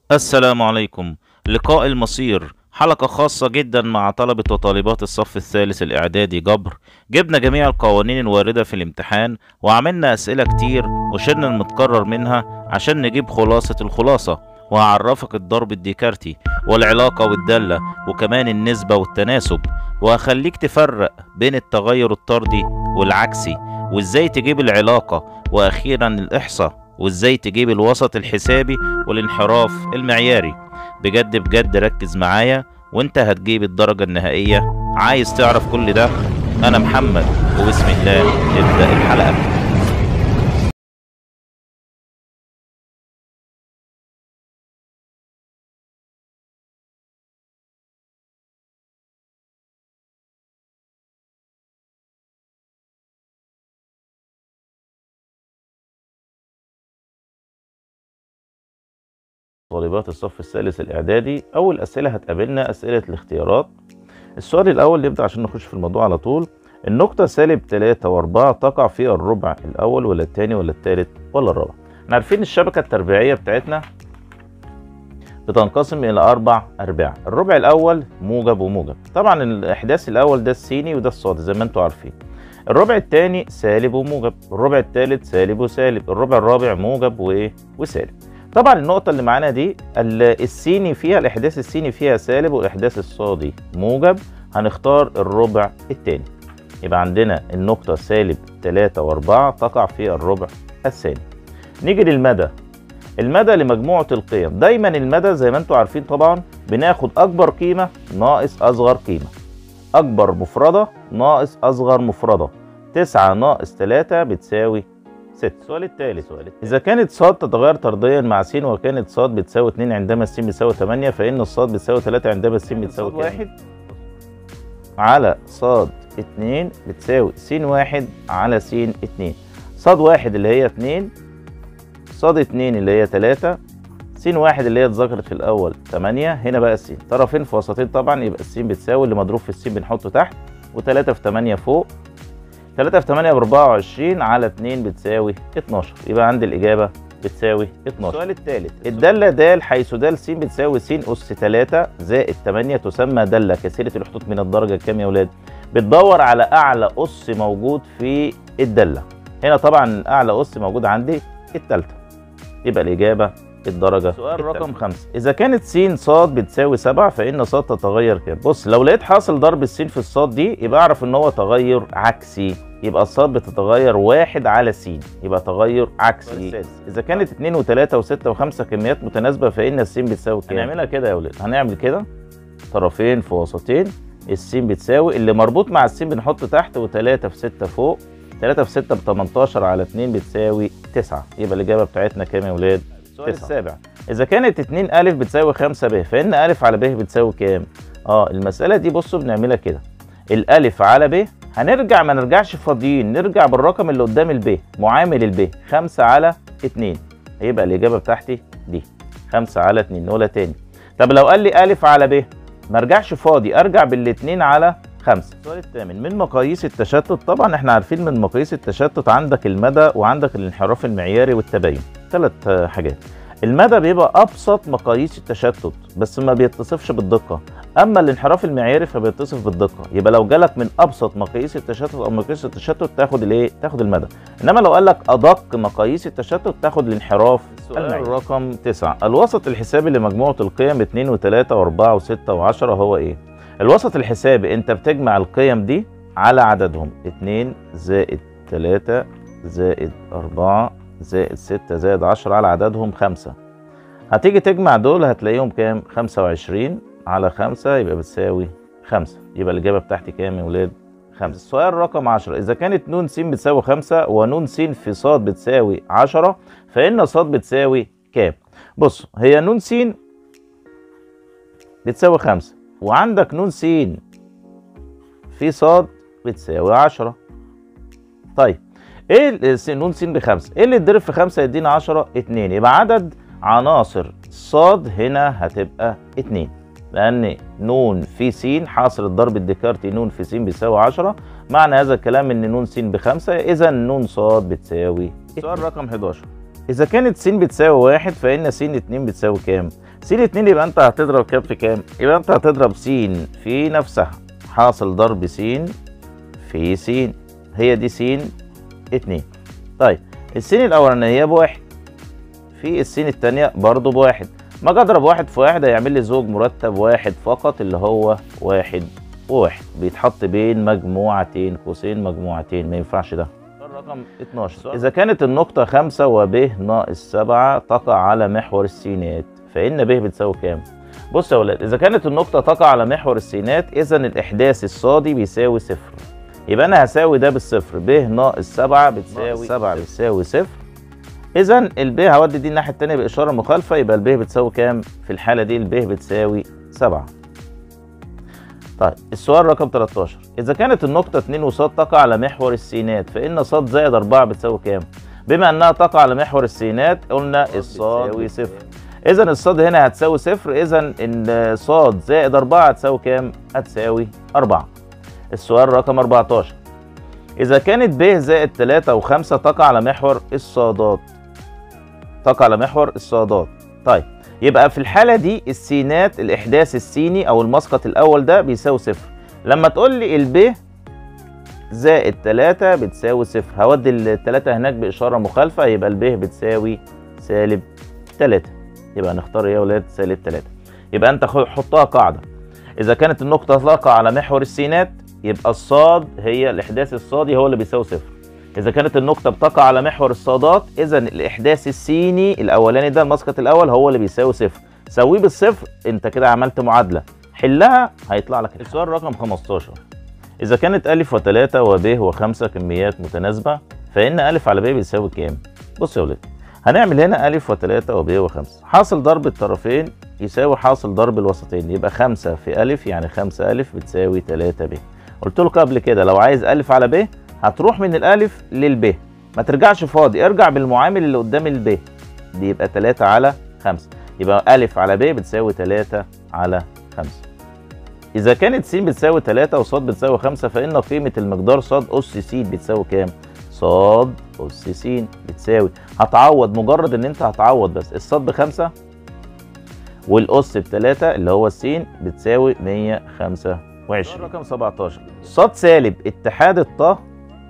السلام عليكم لقاء المصير حلقة خاصة جدا مع طلبة وطالبات الصف الثالث الإعدادي جبر جبنا جميع القوانين الواردة في الامتحان وعملنا أسئلة كتير وشلنا المتكرر منها عشان نجيب خلاصة الخلاصة وهعرفك الضرب الديكارتي والعلاقة والدالة وكمان النسبة والتناسب وهخليك تفرق بين التغير الطردي والعكسي وازاي تجيب العلاقة وأخيرا الإحصاء وازاي تجيب الوسط الحسابي والانحراف المعياري بجد بجد ركز معايا وانت هتجيب الدرجة النهائية عايز تعرف كل ده انا محمد وبسم الله نبدأ الحلقة طالبات الصف الثالث الإعدادي أول أسئلة هتقابلنا أسئلة الاختيارات السؤال الأول نبدأ عشان نخش في الموضوع على طول النقطة سالب 3 و4 تقع في الربع الأول ولا الثاني ولا الثالث ولا الرابع احنا عارفين الشبكة التربيعية بتاعتنا بتنقسم إلى أربع أرباع الربع الأول موجب وموجب طبعا الإحداث الأول ده السيني وده الصادي زي ما انتوا عارفين الربع الثاني سالب وموجب الربع الثالث سالب وسالب الربع الرابع موجب وإيه وسالب طبعا النقطة اللي معانا دي السيني فيها الإحداث السيني فيها سالب والإحداث الصادي موجب هنختار الربع الثاني يبقى عندنا النقطة سالب 3 و4 تقع في الربع الثاني نيجي للمدى المدى لمجموعة القيم دايما المدى زي ما انتم عارفين طبعا بناخد أكبر قيمة ناقص أصغر قيمة أكبر مفردة ناقص أصغر مفردة 9 ناقص 3 بتساوي 6 السؤال الثالث إذا كانت ص تتغير طرديا مع س وكانت ص بتساوي 2 عندما س بتساوي 8 فإن الص بتساوي 3 عندما س بتساوي كام؟ واحد على ص 2 بتساوي س واحد على س 2 ص واحد اللي هي 2 ص 2 اللي هي 3 س واحد اللي هي اتذكرت في الأول 8 هنا بقى س طرفين في وسطين طبعا يبقى الس بتساوي اللي مضروب في الس بنحطه تحت و3 في 8 فوق 3 في 8 ب 24 على 2 بتساوي 12 يبقى عندي الإجابة بتساوي 12 السؤال الثالث الدالة د حيث د س بتساوي س أس 3 زائد 8 تسمى دالة كثيرة الحدود من الدرجة كام يا ولاد؟ بتدور على أعلى أس موجود في الدالة هنا طبعا أعلى أس موجود عندي التالتة يبقى الإجابة الدرجة سؤال رقم خمسة إذا كانت س ص بتساوي 7 فإن ص تتغير كام؟ بص لو لقيت حاصل ضرب الس في الصاد دي يبقى أعرف إن هو تغير عكسي يبقى الصاد بتتغير واحد على س يبقى تغير عكسي إذا كانت 2 و3 و6 و5 كميات متناسبة فإن الس بتساوي كام؟ هنعملها كده يا ولاد هنعمل كده طرفين في وسطين الس بتساوي اللي مربوط مع الس بنحطه تحت و3 في 6 فوق 3 في 6 ب 18 على 2 بتساوي 9 يبقى الإجابة بتاعتنا كام يا ولاد؟ السؤال السابع إذا كانت 2 أ بتساوي 5 ب فإن أ على ب بتساوي كام؟ اه المسألة دي بصوا بنعملها كده الألف على ب هنرجع ما نرجعش فاضيين نرجع بالرقم اللي قدام الب معامل الب 5 على 2 هيبقى الإجابة بتاعتي دي 5 على 2 نقولها تاني طب لو قال لي أ على ب ما ارجعش فاضي ارجع بالاتنين على 5 السؤال الثامن من مقاييس التشتت طبعا احنا عارفين من مقاييس التشتت عندك المدى وعندك الانحراف المعياري والتباين ثلاث حاجات المدى بيبقى ابسط مقاييس التشتت بس ما بيتصفش بالدقه اما الانحراف المعياري فبيتصف بالدقه يبقى لو جالك من ابسط مقاييس التشتت او مقاييس التشتت تاخد الايه تاخد المدى انما لو قال لك ادق مقاييس التشتت تاخد الانحراف السؤال رقم 9 الوسط الحسابي لمجموعه القيم 2 و3 و4 و6 و10 هو ايه الوسط الحسابي انت بتجمع القيم دي على عددهم 2 زائد 3 زائد 4 زائد 6 زائد 10 على عددهم 5 هتيجي تجمع دول هتلاقيهم كام 25 على 5 يبقى بتساوي 5 يبقى الإجابة بتاعتي كام يا ولاد 5 السؤال رقم 10 إذا كانت ن س بتساوي 5 ونون س في ص بتساوي 10 فإن ص بتساوي كام بص هي ن س بتساوي 5 وعندك ن س في ص بتساوي 10 طيب ايه ن س بخمسة ايه اللي اتضرب في 5 يدينا 10 2 يبقى عدد عناصر ص هنا هتبقى 2 لان ن في س حاصل الضرب الديكارتي ن في س بيساوي 10 معنى هذا الكلام ان ن س بخمسة اذا ن ص بتساوي السؤال رقم 11 اذا كانت س بتساوي 1 فان س 2 بتساوي كام س 2 يبقى انت هتضرب كام في كام يبقى انت هتضرب س في نفسها حاصل ضرب س في س هي دي س 2 طيب السين الاولانيه بواحد في السين التانية برضو بواحد ما اجي اضرب واحد في واحد هيعمل لي زوج مرتب واحد فقط اللي هو واحد وواحد بيتحط بين مجموعتين قوسين مجموعتين ما ينفعش ده الرقم 12 إذا كانت النقطة 5 وب ناقص 7 تقع على محور السينات فإن ب بتساوي كام؟ بص يا ولاد إذا كانت النقطة تقع على محور السينات إذا الإحداث الصادي بيساوي صفر يبقى أنا هساوي ده بالصفر ب ناقص 7 بتساوي 7 بتساوي صفر إذا الب هودي دي الناحية التانية بإشارة مخالفة يبقى الب بتساوي كام؟ في الحالة دي الب بتساوي 7 طيب السؤال رقم 13 إذا كانت النقطة 2 وصاد تقع على محور السينات فإن صاد زائد 4 بتساوي كام؟ بما إنها تقع على محور السينات قلنا الصاد بتساوي صفر إذا الصاد هنا هتساوي صفر إذا إن صاد زائد 4 هتساوي كام؟ هتساوي 4 السؤال رقم 14 إذا كانت ب زائد 3 و5 تقع على محور الصادات تقع على محور الصادات طيب يبقى في الحالة دي السينات الإحداث السيني أو المسقط الأول ده بيساوي صفر لما تقول لي الب زائد 3 بتساوي صفر هودي التلاتة هناك بإشارة مخالفة يبقى الب بتساوي سالب 3 يبقى نختار ايه يا ولاد سالب 3 يبقى أنت حطها قاعدة إذا كانت النقطة تقع على محور السينات يبقى الصاد هي الإحداث الصادي هو اللي بيساوي صفر إذا كانت النقطة بتقع على محور الصادات إذا الإحداث السيني الأولاني ده المسقط الأول هو اللي بيساوي صفر سويه بالصفر أنت كده عملت معادلة حلها هيطلع لك السؤال رقم 15 إذا كانت أ و3 وب و5 كميات متناسبة فإن أ على ب بيساوي كام؟ بص يا ولاد هنعمل هنا أ و3 وب و5 حاصل ضرب الطرفين يساوي حاصل ضرب الوسطين يبقى 5 في أ يعني 5 أ بتساوي 3 ب قلت لكم قبل كده لو عايز أ على ب هتروح من الالف للب ما ترجعش فاضي ارجع بالمعامل اللي قدام الب دي يبقى 3 على 5 يبقى الف على ب بتساوي 3 على 5 اذا كانت س بتساوي 3 وص بتساوي 5 فان قيمه المقدار ص اس س بتساوي كام ص اس س بتساوي هتعوض مجرد ان انت هتعوض بس الصاد بخمسة والاس بتلاتة اللي هو السين بتساوي 125 رقم 17 صاد سالب اتحاد الطا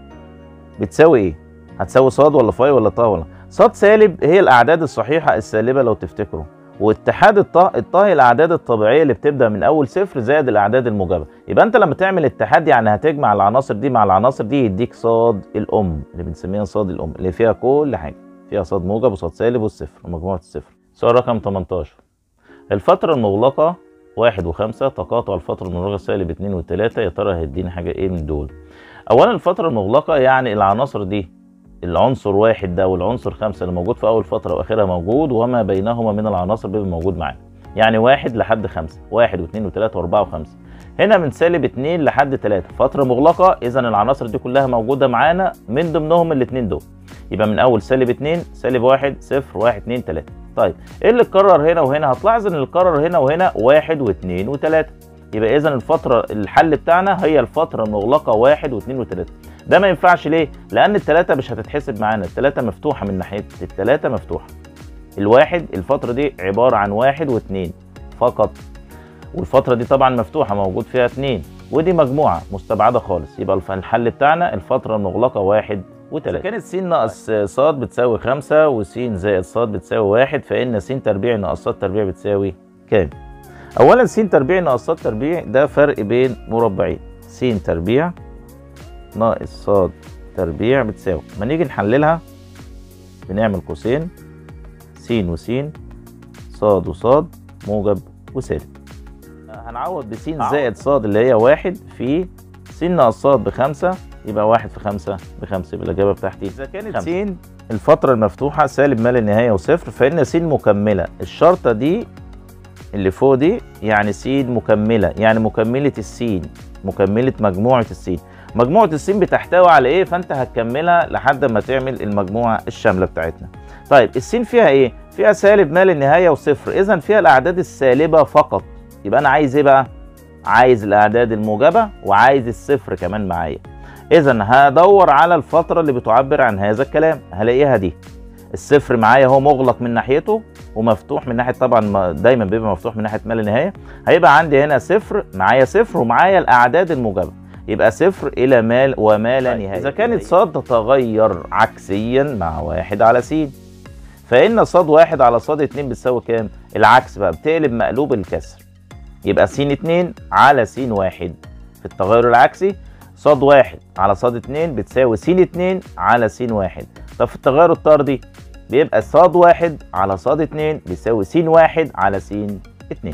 بتساوي ايه؟ هتساوي صاد ولا فاي ولا طا ولا صاد سالب هي الاعداد الصحيحه السالبه لو تفتكروا واتحاد الطا الطا هي الاعداد الطبيعيه اللي بتبدا من اول صفر زائد الاعداد الموجبه يبقى انت لما تعمل اتحاد يعني هتجمع العناصر دي مع العناصر دي يديك صاد الام اللي بنسميها صاد الام اللي فيها كل حاجه فيها صاد موجب وصاد سالب والصفر ومجموعه الصفر سؤال رقم 18 الفتره المغلقه واحد وخمسة تقاطع الفترة المغلقة سالب اتنين وتلاتة يا ترى هيديني حاجة ايه من دول؟ اولا الفتره المغلقه يعني العناصر دي العنصر واحد ده والعنصر خمسة اللي موجود في اول فتره واخرها موجود وما بينهما من العناصر بيبقى موجود معانا يعني واحد لحد خمسة واحد واثنين وثلاثة واربعة وخمسة هنا من سالب اتنين لحد تلاتة فترة مغلقة اذا العناصر دي كلها موجودة معانا من ضمنهم الاتنين دول يبقى من اول سالب اتنين سالب واحد صفر واحد اتنين تلاتة طيب ايه اللي اتكرر هنا وهنا هتلاحظ ان اللي اتكرر هنا وهنا واحد واثنين وثلاثة يبقى اذا الفتره الحل بتاعنا هي الفتره المغلقه واحد واثنين وثلاثه ده ما ينفعش ليه لان الثلاثه مش هتتحسب معانا الثلاثه مفتوحه من ناحيه الثلاثه مفتوحه الواحد الفتره دي عباره عن واحد واثنين فقط والفتره دي طبعا مفتوحه موجود فيها اثنين ودي مجموعه مستبعده خالص يبقى الحل بتاعنا الفتره المغلقه واحد وثلاثة كانت س ناقص ص بتساوي خمسة وس زائد ص بتساوي واحد فإن س تربيع ناقص ص تربيع بتساوي كام؟ اولا س تربيع ناقص ص تربيع ده فرق بين مربعين س تربيع ناقص ص تربيع بتساوي ما نيجي نحللها بنعمل قوسين س وس ص وص موجب وسالب هنعوض بس زائد ص اللي هي واحد في س ناقص ص بخمسة يبقى واحد في خمسة بخمسة يبقى الإجابة بتاعتي إذا كانت س الفترة المفتوحة سالب ما لا نهاية وصفر فإن س مكملة الشرطة دي اللي فوق دي يعني س مكملة يعني مكملة السين مكملة مجموعة السين مجموعة السين بتحتوي على ايه فانت هتكملها لحد ما تعمل المجموعة الشاملة بتاعتنا طيب السين فيها ايه فيها سالب ما للنهاية وصفر اذا فيها الاعداد السالبة فقط يبقى انا عايز ايه بقى عايز الاعداد الموجبة وعايز الصفر كمان معايا اذا هدور على الفترة اللي بتعبر عن هذا الكلام هلاقيها دي الصفر معايا هو مغلق من ناحيته ومفتوح من ناحيه طبعا ما- دايما بيبقى مفتوح من ناحيه ما لا نهايه هيبقى عندي هنا صفر معايا صفر ومعايا الاعداد الموجبه يبقى صفر الى ما وما لا نهايه اذا كانت صاد تتغير عكسيا مع واحد على س فان صاد واحد على صاد اتنين بتساوي كام العكس بقى بتقلب مقلوب الكسر يبقى س اتنين على س واحد في التغير العكسي صاد واحد على صاد اتنين بتساوي س اتنين على س واحد طب في التغير الطردي بيبقى صاد واحد على صاد اتنين بيساوي س واحد على س اتنين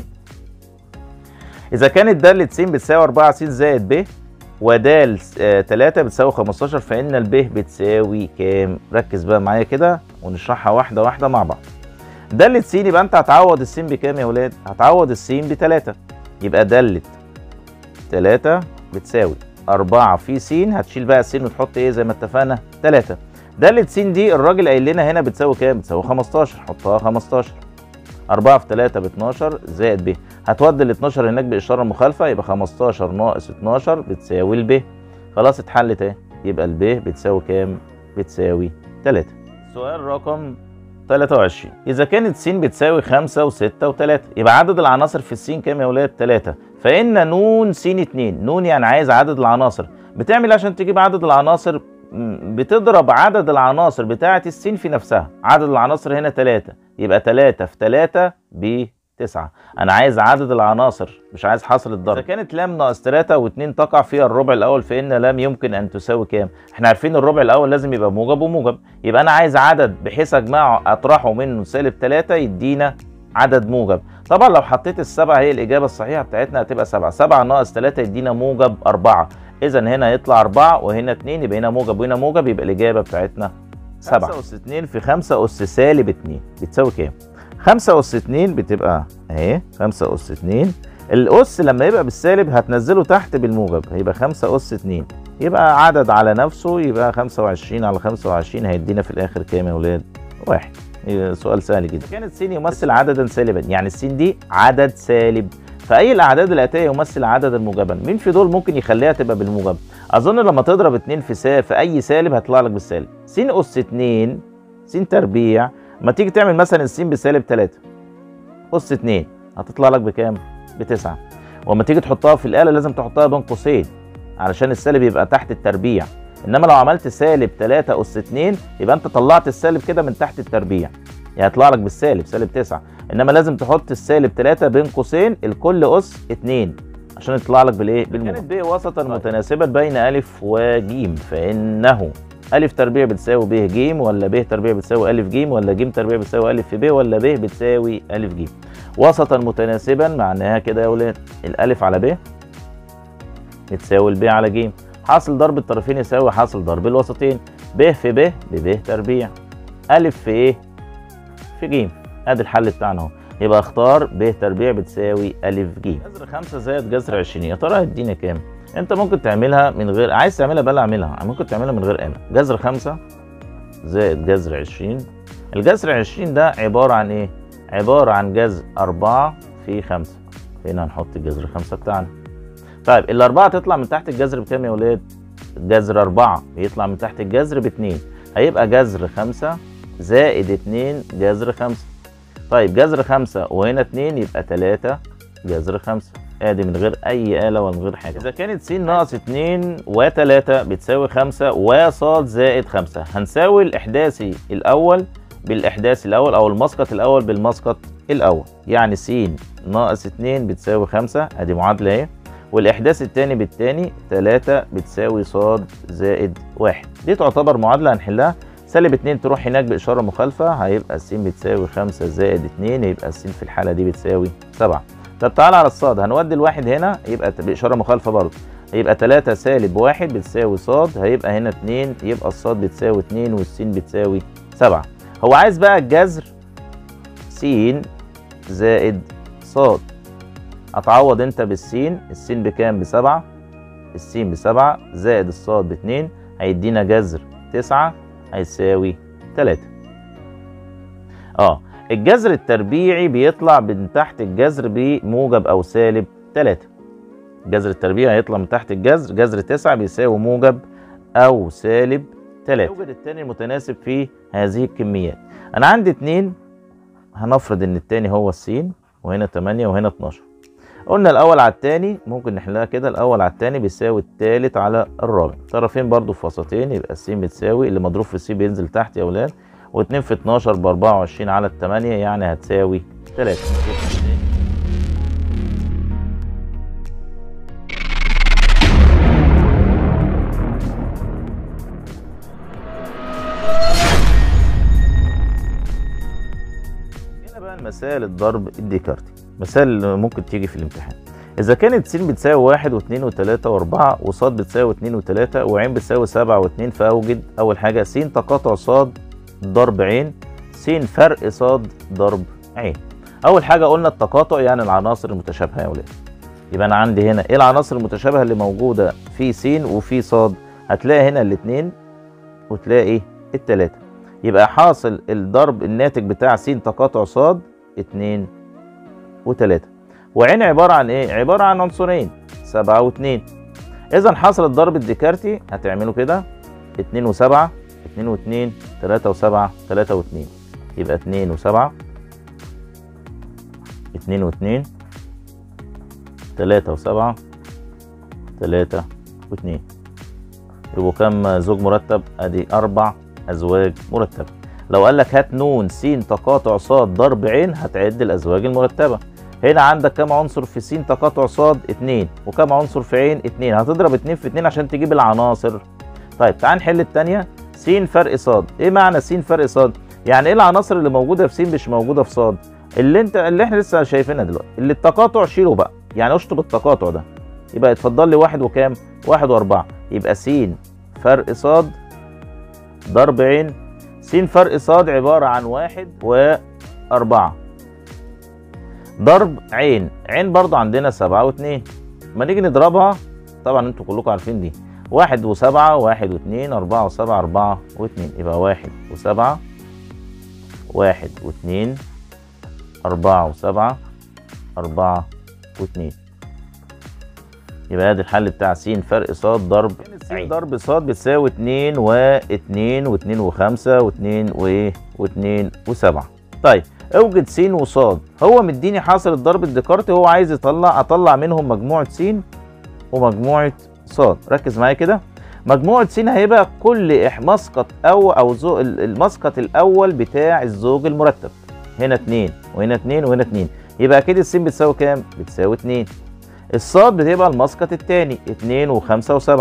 إذا كانت دالة س بتساوي 4 س زائد ب ودال 3 بتساوي 15 فإن الب بتساوي كام؟ ركز بقى معايا كده ونشرحها واحدة واحدة مع بعض. دالة س يبقى أنت هتعوض الس بكام يا ولاد؟ هتعوض الس بتلاتة يبقى دالة 3 بتساوي 4 في س هتشيل بقى الس وتحط ايه زي ما اتفقنا 3 دالة س دي الراجل قايل لنا هنا بتساوي كام؟ بتساوي 15 حطها 15 4 في 3 ب 12 زائد ب هتودي ال 12 هناك بإشارة مخالفة يبقى 15 ناقص 12 بتساوي الب خلاص اتحلت اهي يبقى الب بتساوي كام؟ بتساوي 3 سؤال رقم 23 إذا كانت س بتساوي 5 و6 و3 يبقى عدد العناصر في السين كام يا ولاد؟ 3 فإن نون س 2 نون يعني عايز عدد العناصر بتعمل إيه عشان تجيب عدد العناصر م، بتضرب عدد العناصر بتاعة السين في نفسها عدد العناصر هنا 3 يبقى 3 في 3 ب 9 انا عايز عدد العناصر مش عايز حاصل الضرب اذا كانت لام ناقص 3 و2 تقع فيها الربع الاول فان لام يمكن ان تساوي كام احنا عارفين الربع الاول لازم يبقى موجب وموجب يبقى انا عايز عدد بحيث اجمعه اطرحه منه سالب 3 يدينا عدد موجب طبعا لو حطيت السبعة هي الإجابة الصحيحة بتاعتنا هتبقى سبعة سبعة ناقص 3 يدينا موجب أربعة إذا هنا يطلع أربعة وهنا اتنين يبقى هنا موجب وهنا موجب يبقى الإجابة بتاعتنا سبعة 5 أس 2 في 5 أس سالب 2 بتساوي كام؟ 5 أس 2 بتبقى أهي 5 أس 2 الأس لما يبقى بالسالب هتنزله تحت بالموجب هيبقى 5 أس 2 يبقى عدد على نفسه يبقى 25 على 25 هيدينا في الآخر كام يا ولاد؟ واحد إيه، سؤال سهل جدا كانت س يمثل عددا سالبا يعني السين دي عدد سالب فأي الأعداد الآتية يمثل عددا موجبا مين في دول ممكن يخليها تبقى بالموجب أظن لما تضرب 2 في سا في أي سالب هيطلع لك بالسالب س أس 2 س تربيع ما تيجي تعمل مثلا السين بسالب 3 أس 2 هتطلع لك بكام؟ بتسعة وما تيجي تحطها في الآلة لازم تحطها بين قوسين علشان السالب يبقى تحت التربيع انما لو عملت سالب 3 اس 2 يبقى انت طلعت السالب كده من تحت التربيع يعني هيطلع لك بالسالب سالب 9 انما لازم تحط السالب 3 بين قوسين الكل اس 2 عشان يطلع لك بالايه بالموجب كانت ب وسطا متناسبا بين الف وج فانه الف تربيع بتساوي ب ج ولا ب تربيع بتساوي الف ج ولا ج تربيع بتساوي الف في ب ولا ب بتساوي الف ج وسطا متناسبا معناها كده يا ولاد الالف على ب بتساوي الب على ج حاصل ضرب الطرفين يساوي حاصل ضرب الوسطين ب في ب بب تربيع الف في ايه في ج ادي الحل بتاعنا اهو يبقى اختار ب تربيع بتساوي الف ج جذر 5 زائد جذر 20 يا ترى هيدينا كام انت ممكن تعملها من غير عايز تعملها بلا اعملها ممكن تعملها من غير آلة جذر 5 زائد جذر 20 الجذر 20 ده عبارة عن ايه عبارة عن جذر 4 في 5 هنا هنحط الجذر 5 بتاعنا طيب الأربعة تطلع من تحت الجذر بكام يا ولاد؟ جذر أربعة يطلع من تحت الجذر باتنين هيبقى جذر خمسة زائد اتنين جذر خمسة طيب جذر خمسة وهنا اتنين يبقى تلاتة جذر خمسة ادي من غير اي آلة ولا من غير حاجة اذا كانت س ناقص اتنين وتلاتة بتساوي خمسة وصاد زائد خمسة هنساوي الاحداثي الاول بالاحداثي الاول او المسقط الاول بالمسقط الاول يعني س ناقص اتنين بتساوي خمسة ادي معادلة اهي والاحداث التاني بالتاني 3 بتساوي صاد زائد واحد دي تعتبر معادله هنحلها سالب 2 تروح هناك باشاره مخالفه هيبقى س بتساوي 5 زائد 2 يبقى س في الحاله دي بتساوي 7 طب تعالى على الصاد هنودي الواحد هنا يبقى باشاره مخالفه برضه هيبقى 3 سالب 1 بتساوي صاد هيبقى هنا 2 يبقى الصاد بتساوي 2 والسين بتساوي 7 هو عايز بقى الجذر س زائد صاد هتعوض انت بالسين السين بكام بسبعة السين بسبعة زائد الصاد باتنين هيدينا جذر تسعة هيساوي تلاتة اه الجذر التربيعي بيطلع من تحت الجذر بموجب او سالب تلاتة الجذر التربيعي هيطلع من تحت الجذر جذر تسعة بيساوي موجب او سالب 3 يوجد التاني المتناسب في هذه الكميات انا عندي اتنين هنفرض ان التاني هو السين وهنا 8 وهنا 12 قلنا الاول على التاني ممكن نحلها كده الاول على التاني بيساوي التالت على الرابع طرفين برضو في وسطين يبقى السين بتساوي اللي مضروب في السي بينزل تحت يا اولاد و2 في 12 ب 24 على التمانية يعني هتساوي 3 هنا بقى المسائل الضرب الديكارتي مسائل اللي ممكن تيجي في الامتحان إذا كانت س بتساوي واحد واثنين وثلاثة وأربعة وصاد بتساوي اتنين وتلاتة وعين بتساوي سبعة واتنين فأوجد أول حاجة س تقاطع صاد ضرب عين س فرق صاد ضرب عين أول حاجة قلنا التقاطع يعني العناصر المتشابهة يا ولاد يبقى أنا عندي هنا إيه العناصر المتشابهة اللي موجودة في س وفي صاد هتلاقي هنا الاتنين وتلاقي التلاتة يبقى حاصل الضرب الناتج بتاع س تقاطع صاد اتنين وتلاتة وعين عبارة عن ايه؟ عبارة عن عنصرين سبعة واتنين إذا حاصل الضرب الديكارتي هتعمله كده اتنين وسبعة اتنين واتنين تلاتة وسبعة تلاتة واتنين يبقى اتنين وسبعة اتنين واتنين تلاتة وسبعة تلاتة واتنين يبقوا كام زوج مرتب؟ ادي أربع أزواج مرتبة لو قال لك هات نون س تقاطع صاد ضرب عين هتعد الأزواج المرتبة هنا عندك كام عنصر في س تقاطع صاد 2 وكام عنصر في عين 2 هتضرب 2 في 2 عشان تجيب العناصر طيب تعال نحل الثانيه س فرق صاد ايه معنى س فرق صاد يعني ايه العناصر اللي موجوده في س مش موجوده في صاد اللي انت اللي احنا لسه شايفينها دلوقتي اللي التقاطع شيله بقى يعني اشطب التقاطع ده يبقى اتفضل لي واحد وكام واحد واربعة يبقى س فرق صاد ضرب عين س فرق صاد عبارة عن واحد وأربعة ضرب عين عين برضو عندنا سبعة واتنين ما نيجي نضربها طبعا انتوا كلكم عارفين دي واحد وسبعة واحد واتنين أربعة وسبعة أربعة واتنين يبقى واحد وسبعة واحد واتنين أربعة وسبعة أربعة واتنين يبقى ادي الحل بتاع س فرق صاد ضرب عين ضرب صاد بتساوي اتنين واتنين واتنين وخمسة واتنين وايه واتنين وسبعة طيب اوجد س وصاد هو مديني حاصل الضرب الديكارتي هو عايز يطلع اطلع منهم مجموعه س ومجموعه صاد ركز معايا كده مجموعه س هيبقى كل مسقط او او زو المسقط الاول بتاع الزوج المرتب هنا 2 وهنا 2 وهنا 2 يبقى اكيد الس بتساوي كام بتساوي 2 الصاد بتبقى المسقط الثاني 2 و5 و7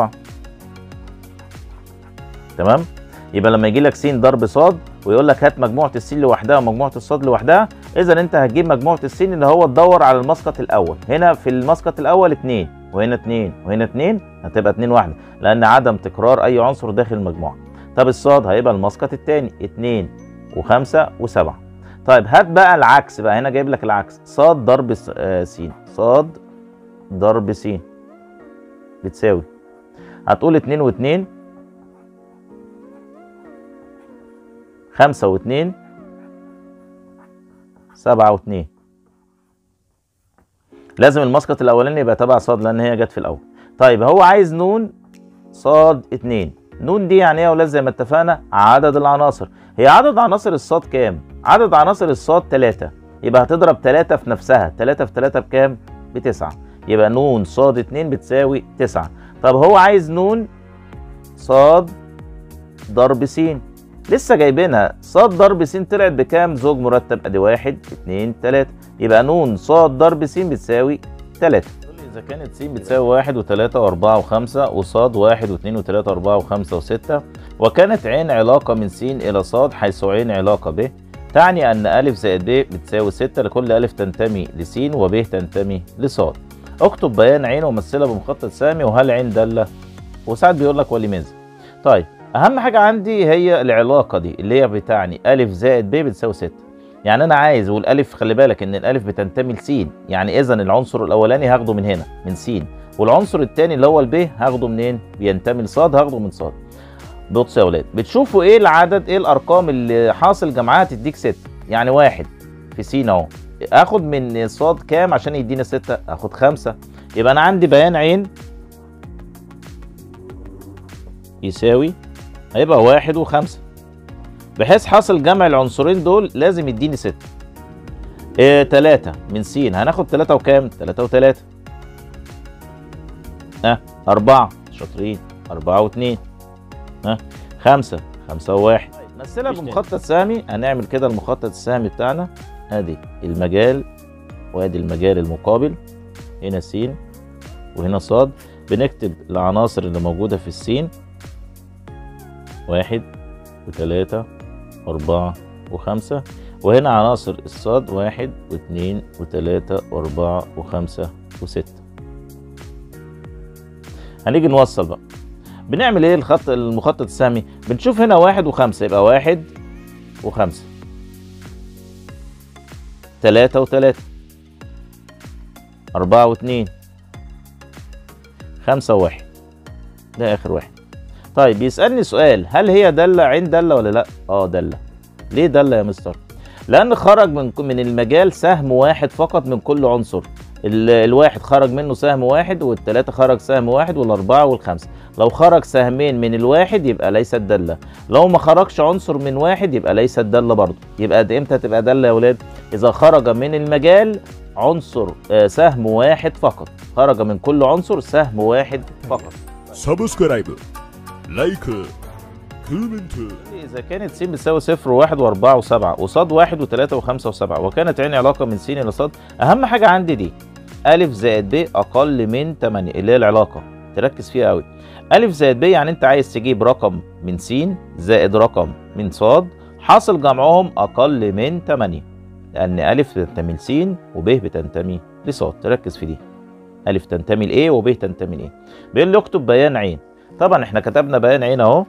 تمام يبقى لما يجي لك س ضرب صاد ويقول لك هات مجموعه السين لوحدها ومجموعه الصاد لوحدها اذا انت هتجيب مجموعه السين اللي هو تدور على المسقط الاول هنا في المسقط الاول 2 وهنا 2 وهنا 2 هتبقى 2 واحده لان عدم تكرار اي عنصر داخل المجموعه طب الصاد هيبقى المسقط الثاني 2 و5 و7 طيب هات بقى العكس بقى هنا جايب لك العكس صاد ضرب س صاد ضرب س بتساوي هتقول 2 و2 خمسة واتنين سبعة واتنين لازم المسقط الأولاني يبقى تبع صاد لأن هي جت في الأول طيب هو عايز نون صاد اتنين نون دي يعني ايه يا ولاد زي ما اتفقنا عدد العناصر هي عدد عناصر الصاد كام؟ عدد عناصر الصاد تلاتة يبقى هتضرب تلاتة في نفسها تلاتة في تلاتة بكام؟ بتسعة يبقى نون صاد اتنين بتساوي تسعة طب هو عايز نون صاد ضرب س لسه جايبينها صاد ضرب س طلعت بكام زوج مرتب ادي واحد اتنين تلاته يبقى نون صاد ضرب س بتساوي تلاته اذا كانت س بتساوي واحد وتلاته واربعه وخمسه وصاد واحد واثنين وتلاته واربعه وخمسه وسته وكانت عين علاقه من س الى صاد حيث عين علاقه ب تعني ان ا زائد ب بتساوي سته لكل ا تنتمي لس وب تنتمي لصاد اكتب بيان عين ومثلها بمخطط سامي وهل عين داله وساعات بيقول لك ولماذا طيب اهم حاجه عندي هي العلاقه دي اللي هي بتعني ا زائد ب بتساوي 6 يعني انا عايز والالف خلي بالك ان الالف بتنتمي لس يعني اذا العنصر الاولاني هاخده من هنا من س والعنصر الثاني اللي هو الب هاخده منين بينتمي لصاد هاخده من صاد بصوا يا اولاد بتشوفوا ايه العدد ايه الارقام اللي حاصل جمعها تديك 6 يعني واحد في س اهو اخد من صاد كام عشان يديني 6 اخد 5 يبقى انا عندي بيان عين يساوي هيبقى واحد وخمسة بحيث حاصل جمع العنصرين دول لازم يديني ستة إيه تلاتة من س هناخد تلاتة وكام؟ تلاتة وتلاتة ها أربعة شاطرين أربعة واتنين ها خمسة خمسة وواحد مثلها بمخطط سهمي هنعمل كده المخطط السهمي بتاعنا ادي المجال وادي المجال المقابل هنا س وهنا ص بنكتب العناصر اللي موجودة في السين واحد وتلاتة وأربعة وخمسة وهنا عناصر الصاد واحد واثنين وتلاتة وأربعة وخمسة وستة هنيجي نوصل بقى بنعمل ايه الخط المخطط السهمي بنشوف هنا واحد وخمسة يبقى واحد وخمسة تلاتة وتلاتة أربعة واتنين خمسة وواحد ده آخر واحد طيب بيسألني سؤال هل هي دالة عين دالة ولا لأ؟ اه دالة ليه دالة يا مستر؟ لأن خرج من من المجال سهم واحد فقط من كل عنصر ال- الواحد خرج منه سهم واحد والتلاتة خرج سهم واحد والأربعة والخمسة لو خرج سهمين من الواحد يبقى ليست دالة لو ما خرجش عنصر من واحد يبقى ليست دالة برضه يبقى دي امتى تبقى دالة يا ولاد إذا خرج من المجال عنصر آه، سهم واحد فقط خرج من كل عنصر سهم واحد فقط サブスクライブ、ライク、コメント。 إذا كانت س بتساوي صفر وواحد وأربعة وسبعة وصاد واحد وتلاتة وخمسة وسبعة وكانت عين علاقة من س إلى صاد أهم حاجة عندي دي ألف زائد ب أقل من تمانية اللي هي العلاقة تركز فيها أوي ألف زائد ب يعني أنت عايز تجيب رقم من س زائد رقم من صاد حاصل جمعهم أقل من تمانية لأن ألف بتنتمي لس وب بتنتمي لصاد تركز في دي ألف تنتمي لإيه وب تنتمي لإيه بيقول لي اكتب بيان عين طبعا احنا كتبنا بيان عين أهو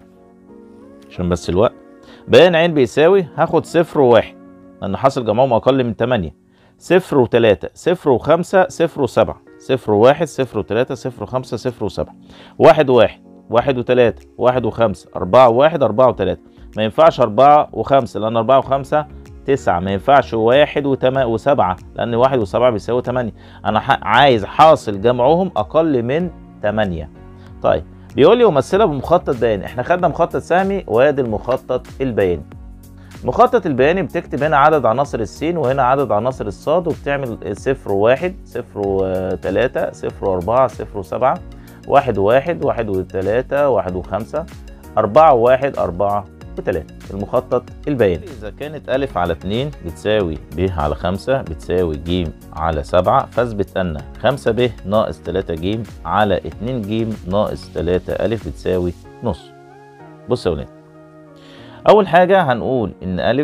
عشان بس الوقت بيان عين بيساوي هاخد صفر وواحد لأن حاصل جمعهم أقل من تمانية صفر وتلاتة صفر وخمسة صفر وسبعة صفر وواحد صفر وتلاتة صفر وخمسة صفر وسبعة واحد وواحد واحد وتلاتة واحد وخمسة أربعة وواحد أربعة وتلاتة ما ينفعش أربعة وخمسة لأن أربعة وخمسة تسعة ما ينفعش واحد وتما وسبعة لأن واحد وسبعة بيساوي تمانية أنا ح... عايز حاصل جمعهم أقل من تمانية طيب بيقول لي ومثلها بمخطط بياني احنا خدنا مخطط سهمي وادي المخطط البياني مخطط البياني بتكتب هنا عدد عناصر السين وهنا عدد عناصر الصاد وبتعمل صفر وواحد صفر وتلاتة صفر وأربعة صفر وسبعة واحد وواحد واحد وتلاتة واحد وخمسة أربعة وواحد أربعة وتلاتة المخطط البياني إذا كانت ألف على اتنين بتساوي ب على خمسة بتساوي ج على سبعة فاثبت أن خمسة ب ناقص تلاتة ج على اتنين ج ناقص تلاتة ألف بتساوي نص بص يا ولاد أول حاجة هنقول إن ألف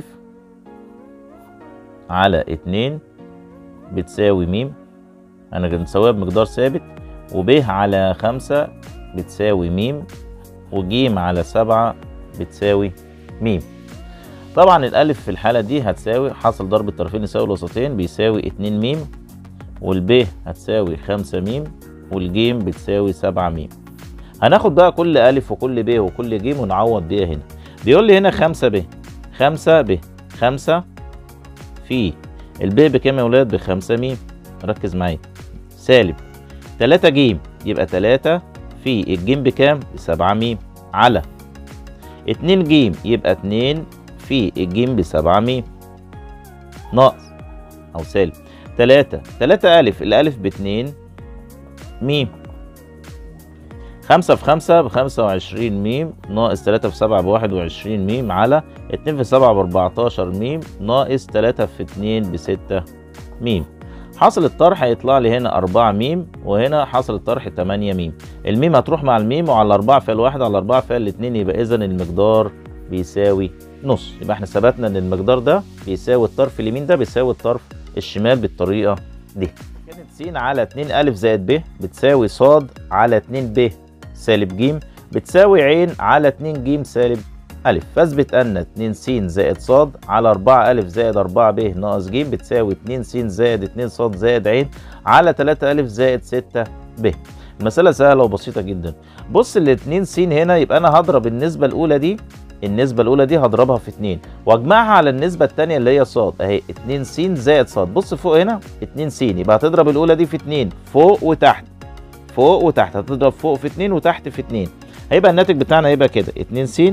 على اتنين بتساوي ميم أنا بنساويها بمقدار ثابت وب على خمسة بتساوي ميم وج على سبعة بتساوي ميم طبعا الألف في الحالة دي هتساوي حاصل ضرب الطرفين يساوي الوسطين بيساوي اتنين ميم والب هتساوي خمسة ميم والجيم بتساوي سبعة ميم هناخد بقى كل ألف وكل ب وكل جيم ونعوض بيها هنا بيقول لي هنا خمسة ب خمسة ب خمسة في الب بكام يا ولاد بخمسة ميم ركز معايا سالب تلاتة جيم يبقى تلاتة في الجيم بكام بسبعة ميم على اتنين جيم يبقى اتنين في الجيم بسبعة ميم ناقص أو سالب تلاتة تلاتة ألف الألف باتنين ميم خمسة في خمسة بخمسة وعشرين ميم ناقص تلاتة في سبعة بواحد وعشرين ميم على اتنين في سبعة بأربعتاشر ميم ناقص تلاتة في اتنين بستة ميم حاصل الطرح هيطلع لي هنا أربعة ميم وهنا حاصل الطرح تمانية ميم الميم هتروح مع الميم وعلى الأربعة فيها الواحد على الأربعة فيها الاتنين يبقى إذا المقدار بيساوي نص يبقى احنا ثبتنا إن المقدار ده بيساوي الطرف اليمين ده بيساوي الطرف الشمال بالطريقة دي كانت س على 2 أ زائد ب بتساوي ص على 2 ب سالب ج بتساوي ع على 2 ج سالب أ فاثبت أن 2 س زائد ص على 4 أ زائد 4 ب ناقص ج بتساوي 2 س زائد 2 ص زائد ع على 3 أ زائد 6 ب المسألة سهلة وبسيطة جدا بص ال 2 س هنا يبقى أنا هضرب النسبة الأولى دي النسبة الأولى دي هضربها في 2 واجمعها على النسبة الثانية اللي هي ص أهي 2 س زائد ص بص فوق هنا 2 س يبقى هتضرب الأولى دي في 2 فوق وتحت فوق وتحت هتضرب فوق في 2 وتحت في 2 هيبقى الناتج بتاعنا هيبقى كده 2 س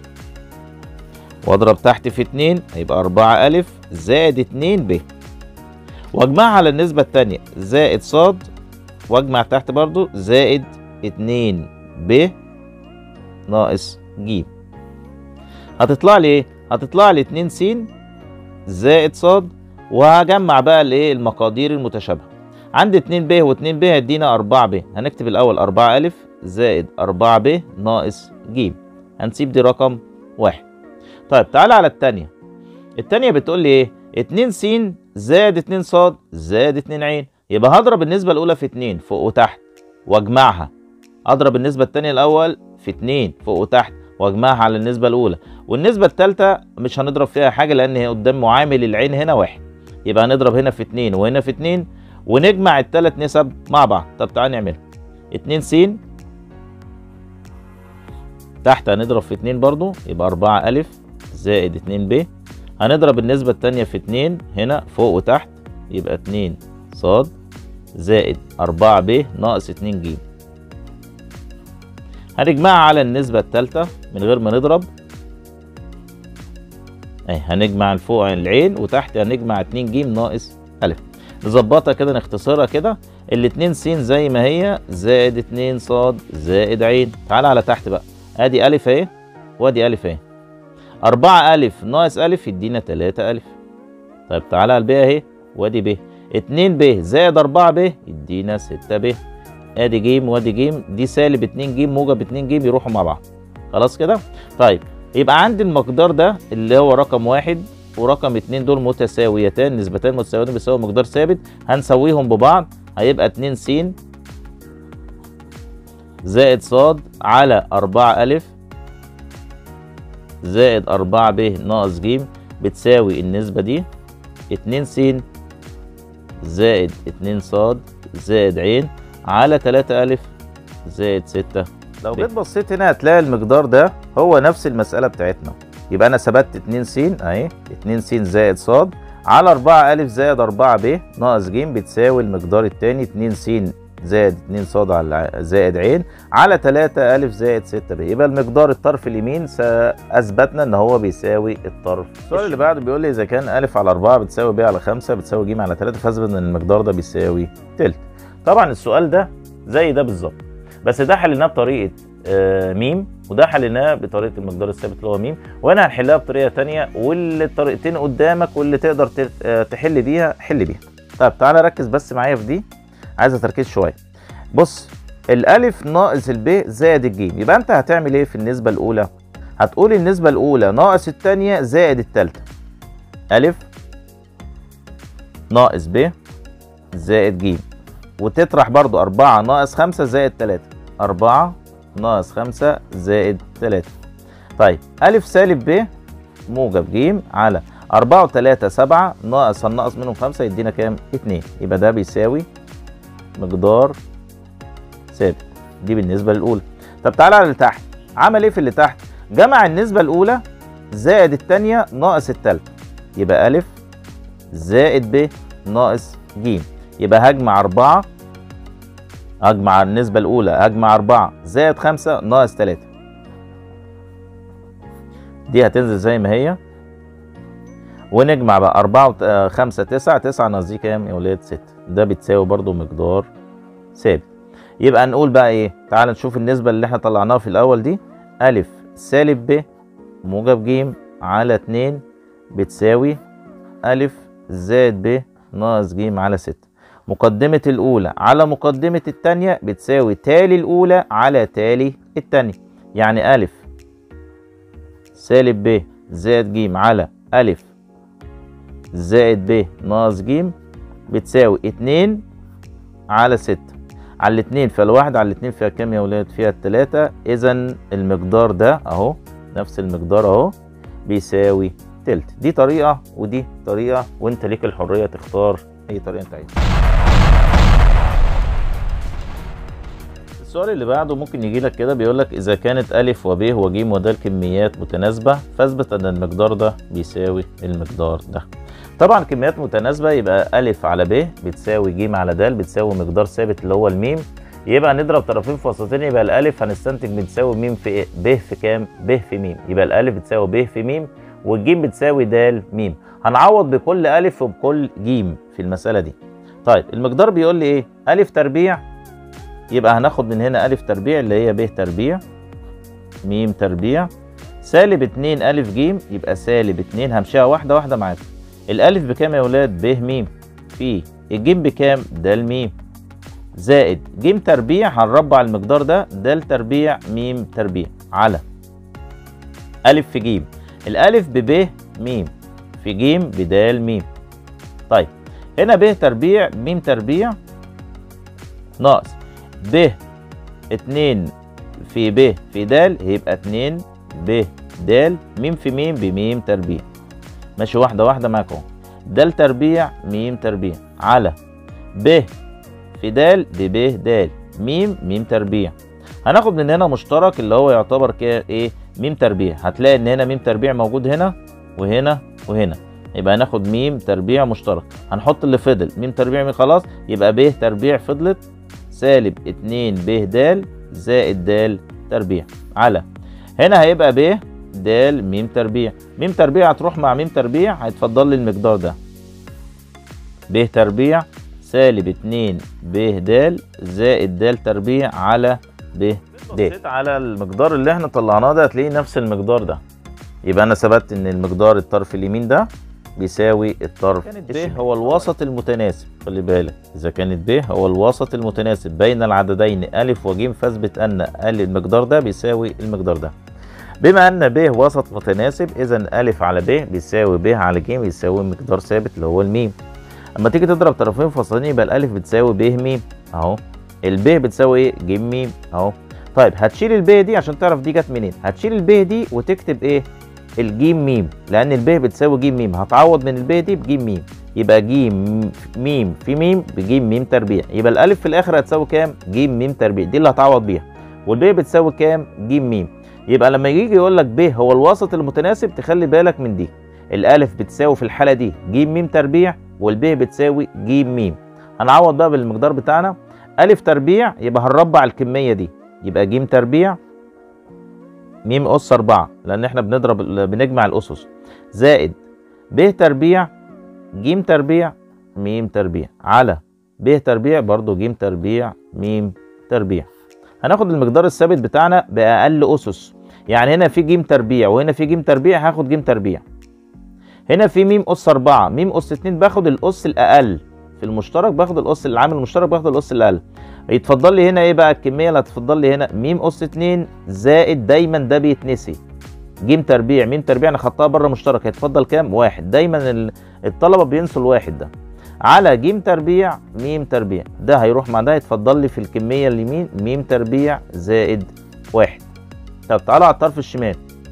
واضرب تحت في 2 هيبقى 4 ا زائد 2 ب واجمعها على النسبة التانية زائد ص واجمع تحت برضو زائد 2 ب ناقص ج هتطلع لي ايه؟ هتطلع لي 2 س زائد ص وهجمع بقى الايه المقادير المتشابهه عندي 2 ب و2 ب هيدينا 4 ب هنكتب الاول 4 ا زائد 4 ب ناقص ج هنسيب دي رقم واحد طيب تعالى على الثانيه الثانيه بتقول لي ايه 2 س زائد 2 ص زائد 2 عين يبقى هضرب النسبه الاولى في 2 فوق وتحت واجمعها اضرب النسبه الثانيه الاول في 2 فوق وتحت واجمعها على النسبه الاولى والنسبه الثالثه مش هنضرب فيها حاجه لان هي قدام معامل العين هنا واحد يبقى هنضرب هنا في 2 وهنا في 2 ونجمع الثلاث نسب مع بعض طب تعالى نعملها 2 س تحت هنضرب في 2 برضو يبقى 4 ا زائد 2 ب هنضرب النسبة التانية في 2 هنا فوق وتحت يبقى 2 ص زائد 4 ب ناقص 2 ج هنجمعها على النسبة التالتة من غير ما نضرب اهي هنجمع الفوق العين وتحت هنجمع 2 ج ناقص ا نظبطها كده نختصرها كده الاتنين س زي ما هي زائد 2 ص زائد عين تعالى على تحت بقى ادي ا اهي وادي ا اهي 4 ا ناقص ا يدينا 3 ا طيب تعالى على الب اهي وادي ب 2 ب زائد 4 ب يدينا 6 ب ادي ج وادي ج دي سالب 2 ج موجب 2 ج يروحوا مع بعض خلاص كده طيب يبقى عندي المقدار ده اللي هو رقم واحد ورقم اتنين دول متساويتان نسبتان متساويتان بيساوي مقدار ثابت هنسويهم ببعض هيبقى 2 س زائد ص على 4 ا زائد 4 ب ناقص ج بتساوي النسبة دي 2 س زائد 2 ص زائد ع على 3 ا زائد 6 لو جيت بصيت هنا هتلاقي المقدار ده هو نفس المسألة بتاعتنا يبقى أنا ثبت 2 س أهي 2 س زائد ص على 4 ا زائد 4 ب ناقص ج بتساوي المقدار التاني 2 س زائد 2 ص على زائد ع على 3 ا زائد 6 ب يبقى المقدار الطرف اليمين اثبتنا ان هو بيساوي الطرف السؤال اللي بعده بيقول لي اذا كان ا على 4 بتساوي ب على 5 بتساوي ج على 3 فاثبت ان المقدار ده بيساوي تلت طبعا السؤال ده زي ده بالظبط بس ده حليناه بطريقه آه ميم وده حليناه بطريقه المقدار الثابت اللي هو ميم وهنا هنحلها بطريقه ثانيه والطريقتين قدامك واللي تقدر تحل بيها حل بيها طيب تعالى ركز بس معايا في دي عايزه تركيز شويه بص الالف ناقص الب زائد الجيم يبقى انت هتعمل ايه في النسبه الاولى هتقول النسبه الاولى ناقص الثانيه زائد الثالثه الف ناقص ب زائد ج وتطرح برضو 4 ناقص 5 زائد 3 4 ناقص 5 زائد 3 طيب ألف سالب ب موجب ج على 4 و3 7 ناقص هننقص منهم 5 يدينا كام؟ 2 يبقى ده بيساوي مقدار ثابت دي بالنسبة للأولى طب تعالى على اللي تحت عمل إيه في اللي تحت؟ جمع النسبة الأولى زائد الثانية ناقص الثالثة يبقى ألف زائد ب ناقص ج يبقى هجمع 4 اجمع النسبة الأولى اجمع 4 زائد 5 ناقص 3 دي هتنزل زي ما هي ونجمع بقى 4 5 9 9 ناقص دي كام يا ولاد 6 ده بتساوي برضو مقدار ثابت يبقى نقول بقى ايه تعال نشوف النسبة اللي احنا طلعناها في الأول دي أ سالب ب موجب ج على 2 بتساوي أ زائد ب ناقص ج على 6 مقدمة الأولى على مقدمة التانية بتساوي تالي الأولى على تالي التانية يعني ألف سالب ب زائد ج على ألف زائد ب ناقص ج بتساوي اتنين على ستة على الاتنين فيها الواحد على الاتنين فيها كام يا ولاد؟ فيها التلاتة إذا المقدار ده أهو نفس المقدار أهو بيساوي تلت دي طريقة ودي طريقة وأنت ليك الحرية تختار أي طريقة أنت عايزها. السؤال اللي بعده ممكن يجي لك كده بيقول لك اذا كانت ا وب وج ود الكميات متناسبه فاثبت ان المقدار ده بيساوي المقدار ده طبعا كميات متناسبه يبقى ا على ب بتساوي ج على د بتساوي مقدار ثابت اللي هو الميم يبقى نضرب طرفين في وسطين يبقى الالف هنستنتج بتساوي م في ايه ب في كام ب في م يبقى الالف بتساوي ب في م والجيم بتساوي د م هنعوض بكل الف وبكل جيم في المساله دي طيب المقدار بيقول لي ايه الف تربيع يبقى هناخد من هنا الف تربيع اللي هي ب تربيع م تربيع سالب 2 الف جيم يبقى سالب 2 همشيها واحده واحده معاكم الالف بكام يا ولاد ب م في الجيم بكام د م زائد ج تربيع هنربع المقدار ده د تربيع م تربيع على ألف في ج الألف بب م في ج بد م طيب هنا ب تربيع م تربيع ناقص ب اتنين في ب في د هيبقى اتنين ب د م في م بم تربيع ماشي واحدة واحدة معاكم اهو د تربيع م تربيع على ب في د بب د م م تربيع هناخد من هنا مشترك اللي هو يعتبر كده ايه م تربيع هتلاقي ان هنا م تربيع موجود هنا وهنا وهنا يبقى هناخد م تربيع مشترك هنحط اللي فضل م تربيع من خلاص يبقى ب تربيع فضلت سالب 2 ب د زائد د تربيع على هنا هيبقى ب د م تربيع م تربيع هتروح مع م تربيع هيتفضل لي المقدار ده ب تربيع سالب 2 ب د زائد د تربيع على ب د بصيت على المقدار اللي احنا طلعناه ده هتلاقيه نفس المقدار ده يبقى انا ثبت ان المقدار الطرف اليمين ده بيساوي الطرف كانت ب هو الوسط المتناسب خلي بالك اذا كانت ب هو الوسط المتناسب بين العددين ا وج فاثبت ان ال المقدار ده بيساوي المقدار ده بما ان ب وسط متناسب اذا ا على ب بيساوي ب على ج بيساوي مقدار ثابت اللي هو الميم اما تيجي تضرب طرفين فاصلين يبقى الالف بتساوي ب م اهو الب بتساوي ايه ج م اهو طيب هتشيل الب دي عشان تعرف دي جت منين هتشيل الب دي وتكتب ايه الجيم ميم لان الب بتساوي ج م هتعوض من الب دي بج م يبقى ج م في م بج م تربيع يبقى الالف في الاخر هتساوي كام ج م تربيع دي اللي هتعوض بيها والب بتساوي كام ج م يبقى لما يجي يقول لك ب هو الوسط المتناسب تخلي بالك من دي الالف بتساوي في الحاله دي ج م تربيع والب بتساوي ج م هنعوض بقى بالمقدار بتاعنا الف تربيع يبقى هنربع الكميه دي يبقى ج تربيع م اس 4 لان احنا بنضرب بنجمع الاسس زائد ب تربيع ج تربيع م تربيع على ب تربيع برضو ج تربيع م تربيع هناخد المقدار الثابت بتاعنا باقل اسس يعني هنا في ج تربيع وهنا في ج تربيع هاخد ج تربيع هنا في م اس 4 م اس 2 باخد الاس الاقل في المشترك باخد الاس العامل المشترك باخد الاس الاقل يتفضل لي هنا ايه بقى الكميه اللي هتفضل لي هنا م اس 2 زائد دايما ده بيتنسي ج تربيع م تربيع انا خدتها بره مشترك هيتفضل كام واحد دايما الطلبه بينسوا الواحد ده على ج تربيع م تربيع ده هيروح مع ده يتفضل لي في الكميه اليمين م تربيع زائد واحد طب تعالوا على الطرف الشمال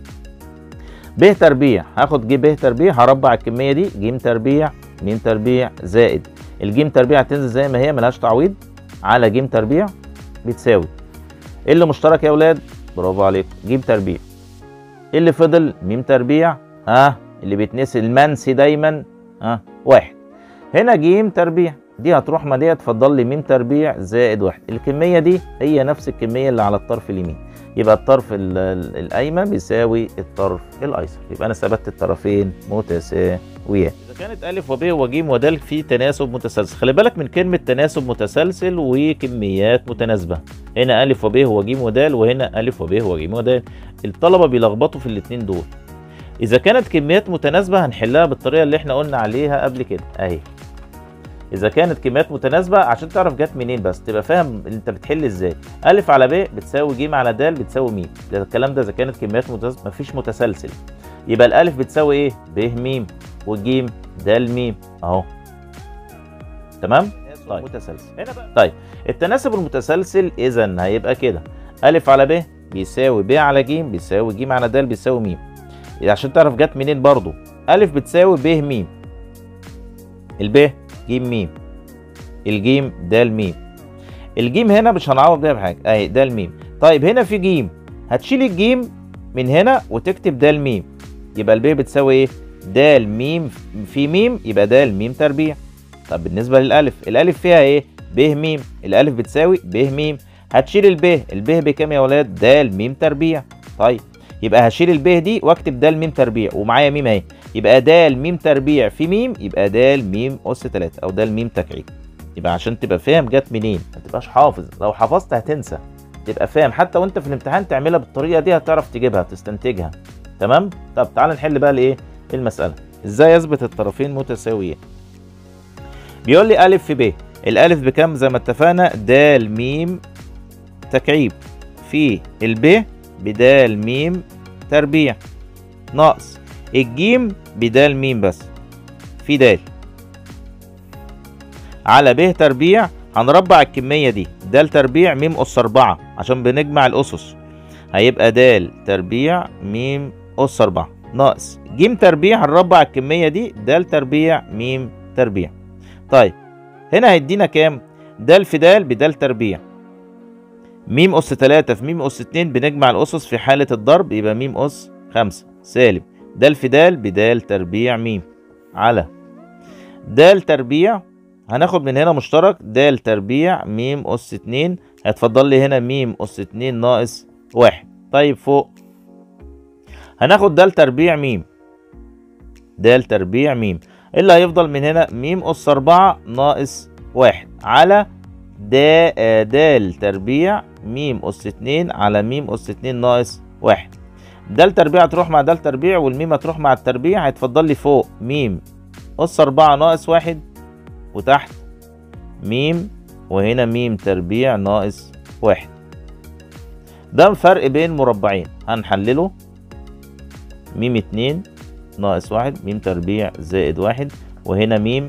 ب تربيع هاخد ج ب تربيع هربع الكميه دي ج تربيع م تربيع زائد الجيم تربيع هتنزل زي ما هي ملهاش تعويض على ج تربيع بتساوي ايه اللي مشترك يا اولاد برافو عليكم ج تربيع ايه اللي فضل م تربيع ها اللي بيتنسي المنسي دايما ها واحد هنا ج تربيع دي هتروح ما دي تفضل لي م تربيع زائد واحد الكميه دي هي نفس الكميه اللي على الطرف اليمين يبقى الطرف الايمن بيساوي الطرف الايسر يبقى انا ثبت الطرفين متساويان اذا كانت الف وب وج ودال في تناسب متسلسل خلي بالك من كلمه تناسب متسلسل وكميات متناسبه هنا الف وب وج ودال وهنا الف وب وج ودال الطلبه بيلخبطوا في الاثنين دول اذا كانت كميات متناسبه هنحلها بالطريقه اللي احنا قلنا عليها قبل كده اهي اذا كانت كميات متناسبه عشان تعرف جت منين بس تبقى فاهم انت بتحل ازاي الف على ب بتساوي ج على د بتساوي م ده الكلام ده اذا كانت كميات متناسبه مفيش متسلسل يبقى الالف بتساوي ايه ب م والج د م اهو تمام طيب متسلسل هنا بقى طيب التناسب المتسلسل اذا هيبقى كده الف على ب بيساوي ب على ج بيساوي ج على د بيساوي م عشان تعرف جت منين برضو الف بتساوي ب م الب ج م الجيم د م الجيم هنا مش هنعوض بيها بحاجه اهي د م طيب هنا في جيم هتشيل الجيم من هنا وتكتب د م يبقى الب بتساوي ايه د م في م يبقى د م تربيع طب بالنسبه للالف الالف فيها ايه ب م الالف بتساوي ب م هتشيل الب الب بكام يا ولاد د م تربيع طيب يبقى هشيل الب دي واكتب د م تربيع ومعايا م اهي يبقى د م تربيع في م يبقى د م اس 3 او د م تكعيب يبقى عشان تبقى فاهم جت منين ما تبقاش حافظ لو حفظت هتنسى تبقى فاهم حتى وانت في الامتحان تعملها بالطريقه دي هتعرف تجيبها تستنتجها تمام طب تعال نحل بقى الايه المساله ازاي اثبت الطرفين متساويين بيقول لي الف في ب الالف بكام زي ما اتفقنا د م تكعيب في الب بدال م تربيع ناقص الجيم بدال م بس في د على ب تربيع هنربع الكمية دي د تربيع م أس أربعة عشان بنجمع الأسس هيبقى د تربيع م أس أربعة ناقص ج تربيع هنربع الكمية دي د تربيع م تربيع طيب هنا هيدينا كام؟ د في د بدال تربيع م أس تلاتة في م أس اتنين بنجمع الأسس في حالة الضرب يبقى م أس خمسة سالب د في د بدال تربيع م على د تربيع هناخد من هنا مشترك د تربيع م أس اتنين هيتفضل لي هنا م أس اتنين ناقص واحد طيب فوق هناخد د تربيع م د تربيع م إيه اللي هيفضل من هنا م أس أربعة ناقص واحد على د د تربيع م أس اتنين على م أس اتنين ناقص واحد د تربيع هتروح مع د تربيع والميم هتروح مع التربيع هيتفضل لي فوق م أس أربعة ناقص واحد وتحت ميم وهنا ميم تربيع ناقص واحد ده الفرق بين مربعين هنحلله ميم اتنين ناقص واحد ميم تربيع زائد واحد وهنا ميم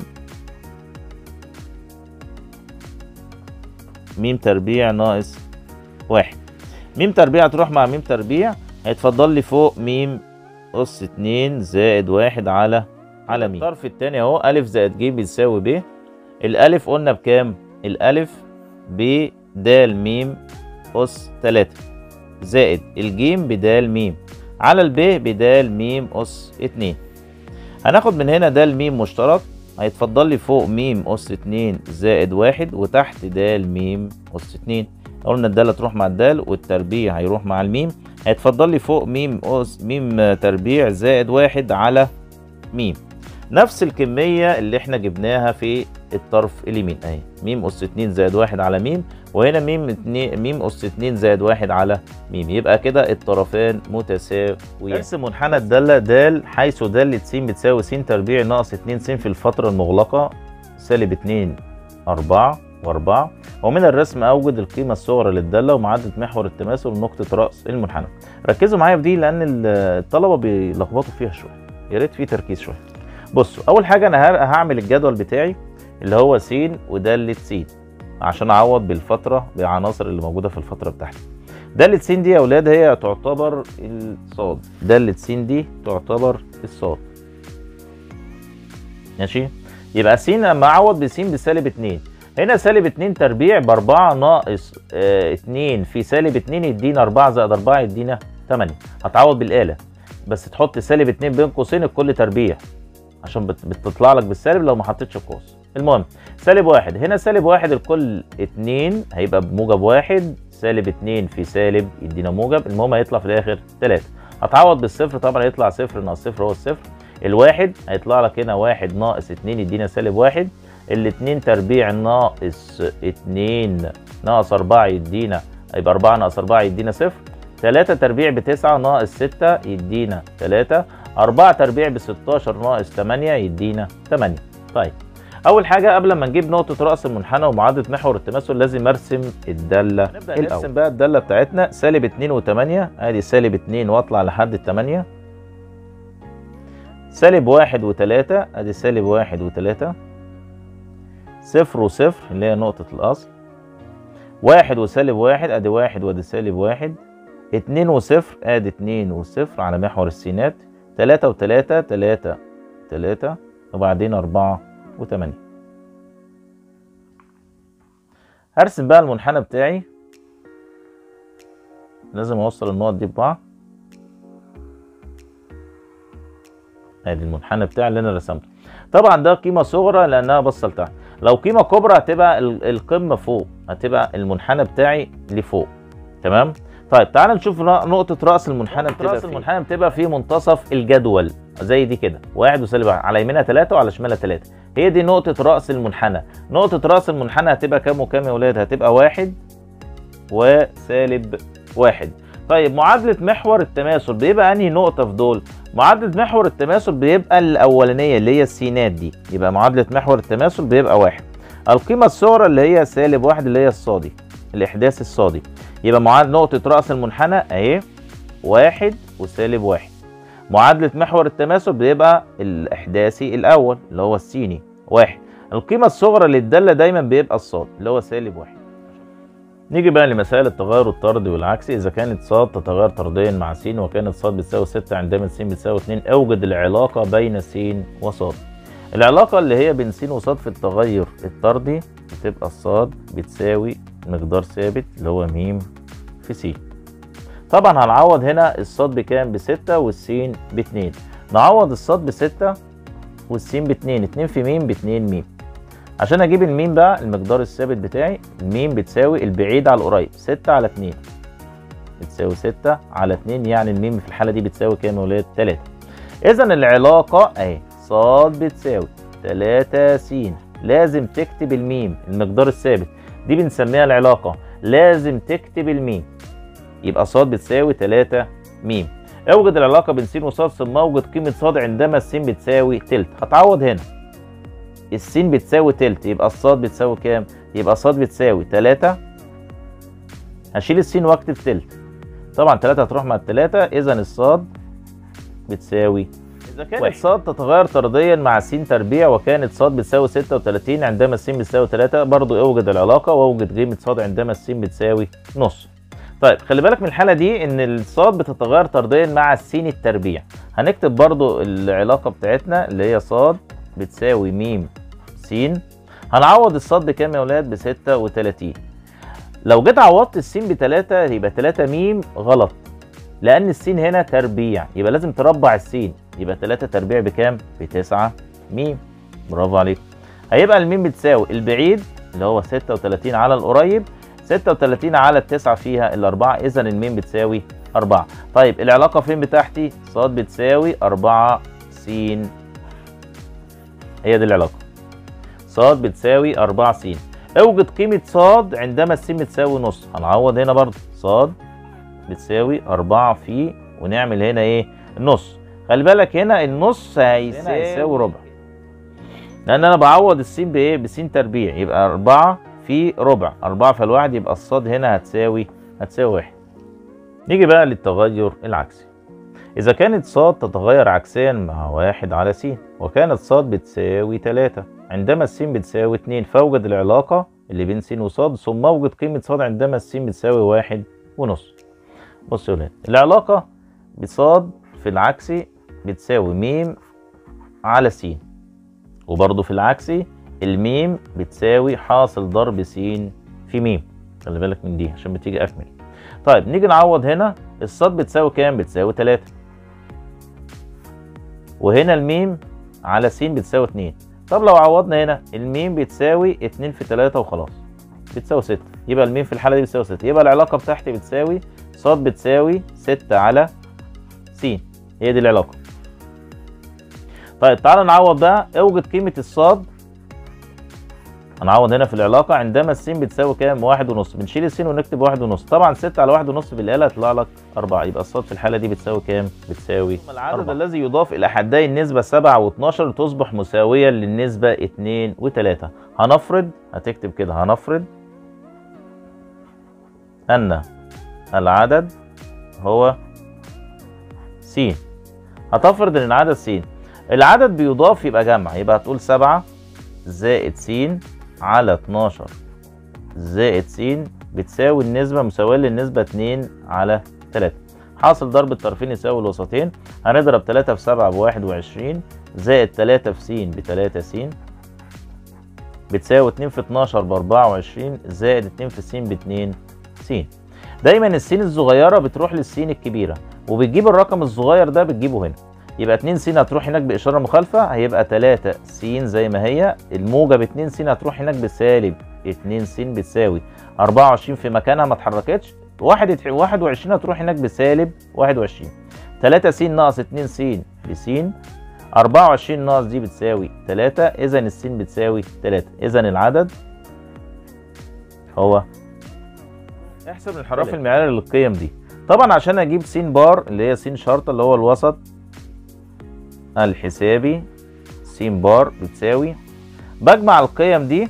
ميم تربيع ناقص واحد ميم تربيع تروح مع ميم تربيع هيتفضل لي فوق ميم أس اتنين زائد واحد على على ميم الطرف التاني اهو ألف زائد ج بيساوي ب الألف قلنا بكام؟ الألف ب د م أس تلاتة زائد الجيم بدال م على الب بدال م أس اتنين هناخد من هنا د م مشترك هيتفضل لي فوق م أس اتنين زائد واحد وتحت د م أس اتنين قلنا الدالة تروح مع الدال والتربيع هيروح مع الميم هيتفضل لي فوق م أس م تربيع زائد واحد على م نفس الكمية اللي احنا جبناها في الطرف اليمين اهي م اس 2 زائد 1 على م وهنا م 2 م اس 2 زائد 1 على م يبقى كده الطرفان متساويين ارسم منحنى الدالة د حيث دالة س بتساوي س تربيع ناقص 2 س في الفترة المغلقة سالب 2 4 و4 ومن الرسم اوجد القيمة الصغرى للدالة ومعادلة محور التماثل ونقطة رأس المنحنى ركزوا معايا في دي لان الطلبة بيلخبطوا فيها شوية يا ريت في تركيز شوية بصوا اول حاجه انا هعمل الجدول بتاعي اللي هو س وداله س عشان اعوض بالفتره بالعناصر اللي موجوده في الفتره بتاعتي داله س دي يا اولاد هي تعتبر الصاد داله س دي تعتبر الصاد ماشي يبقى س لما اعوض بس بسالب 2 هنا سالب 2 تربيع ب 4 ناقص اه 2 في سالب 2 يدينا 4 زائد 4 يدينا 8 هتعوض بالاله بس تحط سالب 2 بين قوسين الكل تربيع عشان بتطلع لك بالسالب لو ما حطيتش القوس المهم سالب واحد هنا سالب واحد الكل اتنين هيبقى بموجب واحد سالب اتنين في سالب يدينا موجب المهم هيطلع في الاخر تلاتة هتعوض بالصفر طبعا هيطلع صفر ناقص صفر هو الصفر الواحد هيطلع لك هنا واحد ناقص اتنين يدينا سالب واحد الاتنين تربيع ناقص اتنين ناقص اربعة يدينا يبقى اربعة ناقص اربعة يدينا صفر تلاتة تربيع بتسعة ناقص ستة يدينا تلاتة 4 تربيع ب 16 ناقص 8 يدينا 8 طيب اول حاجه قبل ما نجيب نقطه راس المنحنى ومعادله محور التماثل لازم ارسم الداله نبدا الأول. نرسم بقى الداله بتاعتنا سالب 2 و8 ادي سالب 2 واطلع لحد ال 8 سالب 1 و3 ادي سالب 1 و3 صفر وصفر اللي هي نقطه الاصل واحد وسالب واحد ادي واحد وادي سالب واحد اتنين وصفر ادي اتنين وصفر على محور السينات تلاتة وتلاتة تلاتة تلاتة وبعدين أربعة وتمانية هرسم بقى المنحنى بتاعي لازم أوصل النقط دي ببعض ادي المنحنى بتاعي اللي أنا رسمته طبعا ده قيمه صغرى لانها باصه لتحت لو قيمه كبرى هتبقى ال- القمه فوق هتبقى المنحنى بتاعي لفوق تمام طيب تعال نشوف ر- نقطة رأس المنحنى بتبقى رأس المنحنى بتبقى في منتصف الجدول زي دي كده واحد وسالب واحد على يمينها ثلاثة وعلى شمالها ثلاثة هي دي نقطة رأس المنحنى نقطة رأس المنحنى هتبقى كام وكام يا ولاد هتبقى واحد وسالب واحد طيب معادلة محور التماثل بيبقى انهي نقطة في دول معادلة محور التماثل بيبقى الأولانية اللي هي السينات دي يبقى معادلة محور التماثل بيبقى واحد القيمة الصغرى اللي هي سالب واحد اللي هي الصادي الإحداث الصادي يبقى معادلة نقطة رأس المنحنى أهي واحد وسالب واحد معادلة محور التماثل بيبقى الإحداثي الأول اللي هو السيني واحد القيمة الصغرى للدالة دايما بيبقى الصاد اللي هو سالب واحد نيجي بقى لمسائل التغير الطردي والعكسي إذا كانت صاد تتغير طرديا مع س وكانت صاد بتساوي 6 عندما س بتساوي 2 أوجد العلاقة بين س وصاد العلاقة اللي هي بين س وصاد في التغير الطردي بتبقى الصاد بتساوي مقدار ثابت اللي هو م في س طبعا هنعوض هنا الصاد بكام بستة والسين باتنين نعوض الصاد بستة والسين باتنين اتنين في ميم باتنين ميم عشان اجيب الميم بقى المقدار الثابت بتاعي الميم بتساوي البعيد على القريب ستة على اتنين بتساوي ستة على اتنين يعني الميم في الحالة دي بتساوي كام يا ولاد تلاتة اذا العلاقة اهي صاد بتساوي تلاتة س لازم تكتب الميم المقدار الثابت دي بنسميها العلاقة لازم تكتب الميم يبقى صاد بتساوي 3 م اوجد العلاقه بين س وصاد ثم اوجد قيمه صاد عندما الس بتساوي تلت هتعوض هنا الس بتساوي تلت يبقى الصاد بتساوي كام يبقى صاد بتساوي 3 هشيل الس واكتب تلت طبعا 3 هتروح مع التلاتة اذا الصاد بتساوي إذا كانت واحد. صاد تتغير طرديا مع س تربيع وكانت صاد بتساوي 36 عندما الس بتساوي 3 برضو اوجد العلاقة واوجد قيمة صاد عندما الس بتساوي نص طيب خلي بالك من الحالة دي ان الصاد بتتغير طرديا مع السين التربيع هنكتب برضو العلاقة بتاعتنا اللي هي صاد بتساوي م س هنعوض الصاد بكام يا ولاد ب 36 لو جيت عوضت السين بتلاتة يبقى 3 م غلط لان السين هنا تربيع يبقى لازم تربع السين يبقى 3 تربيع بكام ب 9 م برافو عليك هيبقى الميم بتساوي البعيد اللي هو 36 على القريب 36 على التسعة فيها الأربعة إذا الميم بتساوي أربعة طيب العلاقة فين بتاعتي؟ صاد بتساوي أربعة س هي دي العلاقة صاد بتساوي أربعة س اوجد قيمة صاد عندما الس بتساوي نص هنعوض هنا برضه صاد بتساوي أربعة في ونعمل هنا إيه؟ نص خلي بالك هنا النص هيساوي ربع لأن أنا بعوض السين بإيه؟ بسين تربيع يبقى أربعة في ربع أربعة في الواحد يبقى الصاد هنا هتساوي هتساوي واحد نيجي بقى للتغير العكسي إذا كانت صاد تتغير عكسيا مع واحد على س وكانت صاد بتساوي تلاتة عندما الس بتساوي اتنين فأوجد العلاقة اللي بين س وصاد ثم أوجد قيمة صاد عندما الس بتساوي واحد ونص بصوا يا ولاد العلاقة بصاد في العكسي بتساوي م على س وبرضه في العكسي الميم بتساوي حاصل ضرب س في م خلي بالك من دي عشان بتيجي اكمل طيب نيجي نعوض هنا الصاد بتساوي كام بتساوي 3 وهنا الميم على س بتساوي 2 طب لو عوضنا هنا الميم بتساوي 2 في 3 وخلاص بتساوي 6 يبقى الميم في الحاله دي بتساوي 6 يبقى العلاقه بتاعتي بتساوي صاد بتساوي 6 على س هي دي العلاقه طيب تعالى نعوض بقى اوجد قيمه الصاد هنعوض هنا في العلاقة عندما السين بتساوي كام؟ واحد ونص، بنشيل السين ونكتب واحد ونص، طبعا ستة على واحد ونص بالآلة هيطلع لك أربعة، يبقى الصاد في الحالة دي بتساوي كام؟ بتساوي العدد أربعة. الذي يضاف إلى حدي النسبة 7 و12 تصبح مساوية للنسبة 2 و3 هنفرض هتكتب كده هنفرض أن العدد هو س هتفرض إن العدد س العدد بيضاف يبقى جمع يبقى هتقول 7 زائد س على 12 زائد س بتساوي النسبة مساوية للنسبة 2 على 3 حاصل ضرب الطرفين يساوي الوسطين هنضرب 3 في 7 ب 21 زائد 3 في س ب 3 س بتساوي 2 في 12 ب 24 زائد 2 في س ب 2 س دايما السين الصغيرة بتروح للسين الكبيرة وبتجيب الرقم الصغير ده بتجيبه هنا يبقى 2 س هتروح هناك باشاره مخالفه هيبقى 3 س زي ما هي الموجب 2 س هتروح هناك بسالب 2 س بتساوي 24 في مكانها ما اتحركتش 21 هتروح هناك بسالب 21 3 س ناقص 2 س بس 24 ناقص دي بتساوي 3 اذا الس بتساوي 3 اذا العدد هو احسب الانحراف المعياري للقيم دي طبعا عشان اجيب س بار اللي هي س شرطه اللي هو الوسط الحسابي س بار بتساوي بجمع القيم دي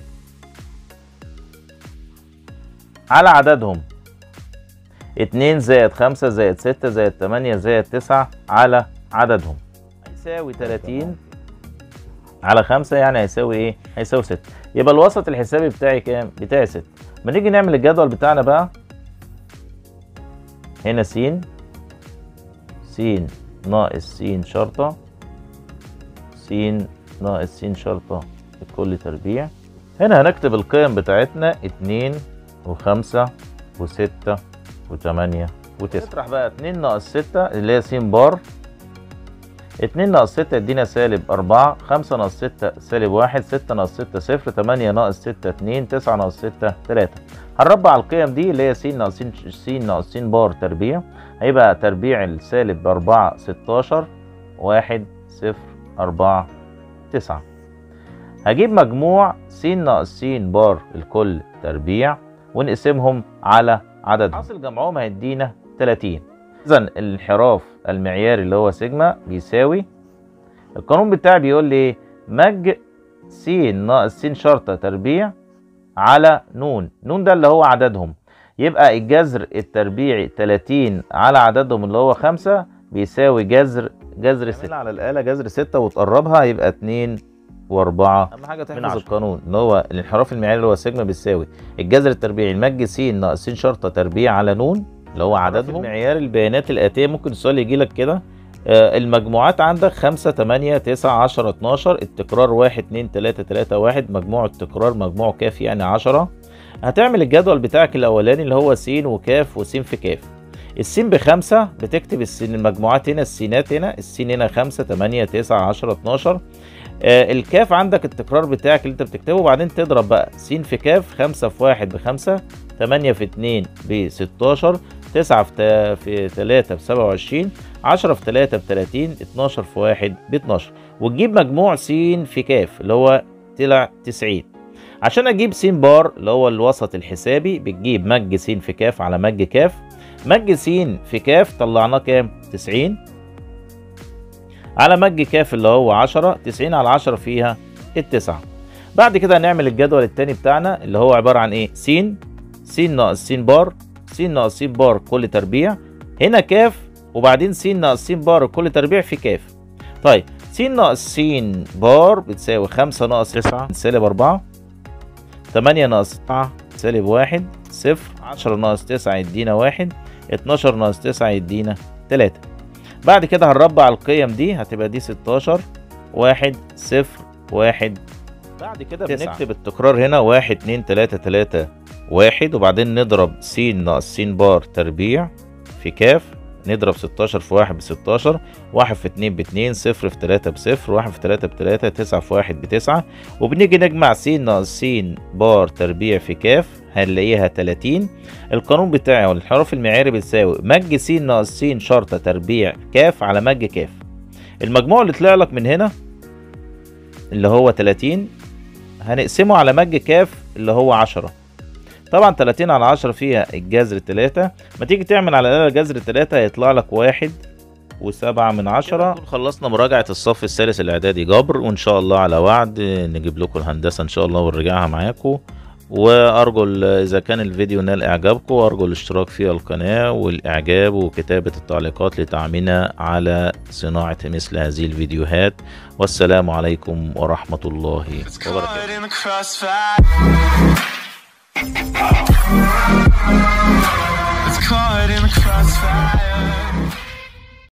على عددهم 2 زائد 5 زائد 6 زائد 8 زائد 9 على عددهم هيساوي 30 على 5 يعني هيساوي ايه؟ هيساوي 6 يبقى الوسط الحسابي بتاعي كام؟ بتاعي 6 ما نيجي نعمل الجدول بتاعنا بقى هنا س س ناقص س شرطة س ناقص س شرطة الكل تربيع هنا هنكتب القيم بتاعتنا اتنين وخمسة وستة وتمانية وتسعة نطرح بقى اتنين ناقص ستة اللي هي س بار اتنين ناقص ستة يدينا سالب أربعة خمسة ناقص ستة سالب واحد ستة ناقص ستة صفر تمانية ناقص ستة اتنين تسعة ناقص ستة تلاتة هنربع القيم دي اللي هي س ناقص س ناقص س بار تربيع هيبقى تربيع السالب بأربعة ستاشر واحد صفر أربعة تسعة هجيب مجموع س ناقص س بار الكل تربيع ونقسمهم على عدد حاصل جمعهم هيدينا 30 اذا الانحراف المعياري اللي هو سيجما بيساوي القانون بتاعي بيقول لي ايه مج س ناقص س شرطه تربيع على نون نون ده اللي هو عددهم يبقى الجذر التربيعي 30 على عددهم اللي هو 5 بيساوي جذر جذر 6 على الآلة جذر 6 وتقربها يبقى 2 و4 اهم حاجه تحفظ القانون اللي هو الانحراف المعياري اللي هو سيجما بيساوي الجذر التربيعي المج س ناقص س شرطه تربيع على نون اللي هو عددهم معيار البيانات الاتيه ممكن السؤال يجي لك كده آه المجموعات عندك 5 8 9 10 12 التكرار 1 2 3 3 1 مجموع التكرار مجموع كاف يعني 10 هتعمل الجدول بتاعك الاولاني اللي هو س وكاف وس في كاف السين بخمسة بتكتب السين المجموعات هنا السينات هنا السين هنا 5 8 9 10 12 آه الكاف عندك التكرار بتاعك اللي انت بتكتبه وبعدين تضرب بقى س في كاف 5 في 1 ب 5 8 في 2 ب 16 9 في في 3 ب 27 10 في 3 ب 30 12 في 1 ب 12 وتجيب مجموع س في كاف اللي هو طلع 90 عشان اجيب س بار اللي هو الوسط الحسابي بتجيب مج س في كاف على مج كاف مج س في كاف طلعناه كام 90 على مج كاف اللي هو 10 90 على 10 فيها التسعة بعد كده هنعمل الجدول التاني بتاعنا اللي هو عبارة عن ايه س س ناقص س بار س ناقص س بار كل تربيع هنا كاف وبعدين س ناقص س بار كل تربيع في كاف طيب س ناقص س بار بتساوي 5 ناقص 9 سالب 4 8 ناقص 9 سالب 1 صفر 10 ناقص 9 يدينا 1 12 ناقص 9 يدينا 3 بعد كده هنربع القيم دي هتبقى دي 16 1 0 1 بعد كده تسعة. بنكتب التكرار هنا 1 2 3 3 1 وبعدين نضرب س ناقص س بار تربيع في كاف نضرب 16 في 1 ب 16 1 في 2 ب 2 0 في 3 ب 0 1 في 3 ب 3 9 في 1 ب 9 وبنيجي نجمع س ناقص س بار تربيع في كاف هنلاقيها 30 القانون بتاعي والانحراف المعياري بتساوي مج س ناقص س شرطة تربيع كاف على مج كاف المجموع اللي طلع لك من هنا اللي هو 30 هنقسمه على مج كاف اللي هو 10 طبعا 30 على 10 فيها الجذر 3 ما تيجي تعمل على الآلة جذر 3 هيطلع لك واحد وسبعة من عشرة نكون خلصنا مراجعة الصف الثالث الإعدادي جبر وإن شاء الله على وعد نجيب لكم الهندسة إن شاء الله ونرجعها معاكم وأرجو ال- إذا كان الفيديو نال إعجابكم أرجو الاشتراك في القناة والإعجاب وكتابة التعليقات لتعمينا على صناعة مثل هذه الفيديوهات والسلام عليكم ورحمة الله It's وبركاته caught in the crossfire.